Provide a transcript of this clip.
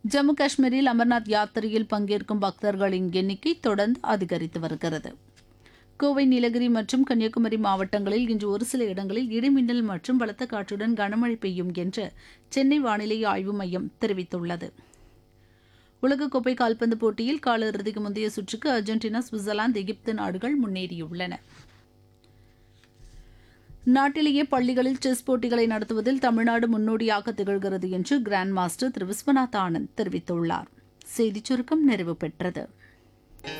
ஜம்மு காஷ்மீரில் அமர்நாத் யாத்திரையில் பங்கேற்கும் பக்தர்களின் எண்ணிக்கை தொடர்ந்து அதிகரித்து வருகிறது கோவை நீலகிரி மற்றும் கன்னியாகுமரி மாவட்டங்களில் இன்று ஒரு சில இடங்களில் இடிமின்னல் மற்றும் பலத்த காற்றுடன் கனமழை பெய்யும் என்று சென்னை வானிலை ஆய்வு மையம் தெரிவித்துள்ளது உலகக்கோப்பை கால்பந்து போட்டியில் காலிறுதிக்கு முந்தைய சுற்றுக்கு அர்ஜென்டினா சுவிட்சர்லாந்து எகிப்து நாடுகள் முன்னேறியுள்ளன நாட்டிலேயே பள்ளிகளில் செஸ் போட்டிகளை நடத்துவதில் தமிழ்நாடு முன்னோடியாக திகழ்கிறது என்று கிராண்ட் மாஸ்டர் திரு விஸ்வநாத் ஆனந்த் தெரிவித்துள்ளார் செய்திச் சுருக்கம் நிறைவு பெற்றது